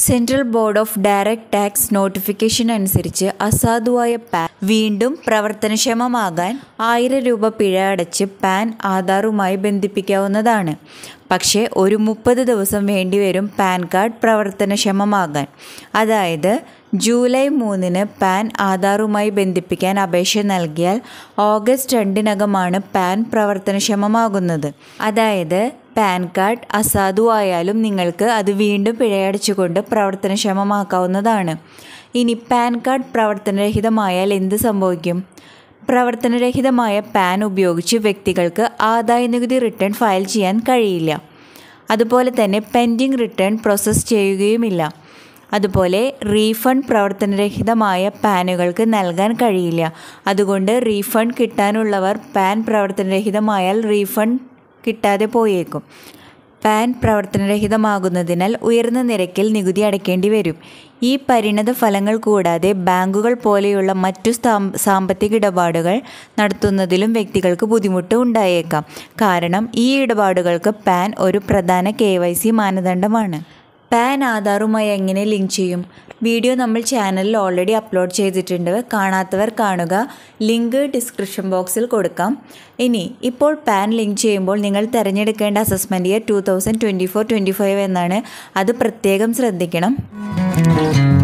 central board of direct tax notification അനുസരിച്ച് അസാധുവായ pan വീണ്ടും പ്രവർത്തനക്ഷമമാകാൻ ആയിരം രൂപ പിഴ അടച്ച് പാൻ ആധാറുമായി ബന്ധിപ്പിക്കാവുന്നതാണ് പക്ഷേ ഒരു മുപ്പത് ദിവസം വേണ്ടിവരും പാൻ കാർഡ് പ്രവർത്തനക്ഷമമാകാൻ അതായത് ജൂലൈ മൂന്നിന് പാൻ ആധാറുമായി ബന്ധിപ്പിക്കാൻ അപേക്ഷ നൽകിയാൽ ഓഗസ്റ്റ് രണ്ടിനകമാണ് പാൻ പ്രവർത്തനക്ഷമമാകുന്നത് അതായത് പാൻ കാർഡ് അസാധുവായാലും നിങ്ങൾക്ക് അത് വീണ്ടും പിഴയടച്ചുകൊണ്ട് പ്രവർത്തനക്ഷമമാക്കാവുന്നതാണ് ഇനി പാൻ കാർഡ് പ്രവർത്തനരഹിതമായാൽ എന്ത് സംഭവിക്കും പ്രവർത്തനരഹിതമായ പാൻ ഉപയോഗിച്ച് വ്യക്തികൾക്ക് ആദായനികുതി റിട്ടേൺ ഫയൽ ചെയ്യാൻ കഴിയില്ല അതുപോലെ തന്നെ പെൻഡിംഗ് റിട്ടേൺ പ്രോസസ്സ് ചെയ്യുകയുമില്ല അതുപോലെ റീഫണ്ട് പ്രവർത്തനരഹിതമായ പാനുകൾക്ക് നൽകാൻ കഴിയില്ല അതുകൊണ്ട് റീഫണ്ട് കിട്ടാനുള്ളവർ പാൻ പ്രവർത്തനരഹിതമായാൽ റീഫണ്ട് കിട്ടാതെ പോയേക്കും പാൻ പ്രവർത്തനരഹിതമാകുന്നതിനാൽ ഉയർന്ന നിരക്കിൽ നികുതി അടയ്ക്കേണ്ടി വരും ഈ പരിണത ഫലങ്ങൾ കൂടാതെ ബാങ്കുകൾ പോലെയുള്ള മറ്റു സാമ്പത്തിക ഇടപാടുകൾ നടത്തുന്നതിലും വ്യക്തികൾക്ക് ബുദ്ധിമുട്ട് ഉണ്ടായേക്കാം കാരണം ഈ ഇടപാടുകൾക്ക് പാൻ ഒരു പ്രധാന കെ മാനദണ്ഡമാണ് പാൻ ആധാറുമായി എങ്ങനെ ലിങ്ക് ചെയ്യും വീഡിയോ നമ്മൾ ചാനലിൽ ഓൾറെഡി അപ്ലോഡ് ചെയ്തിട്ടുണ്ട് കാണാത്തവർ കാണുക ലിങ്ക് ഡിസ്ക്രിപ്ഷൻ ബോക്സിൽ കൊടുക്കാം ഇനി ഇപ്പോൾ പാൻ ലിങ്ക് ചെയ്യുമ്പോൾ നിങ്ങൾ തിരഞ്ഞെടുക്കേണ്ട assessment year two thousand twenty four twenty five എന്നാണ് അത് പ്രത്യേകം ശ്രദ്ധിക്കണം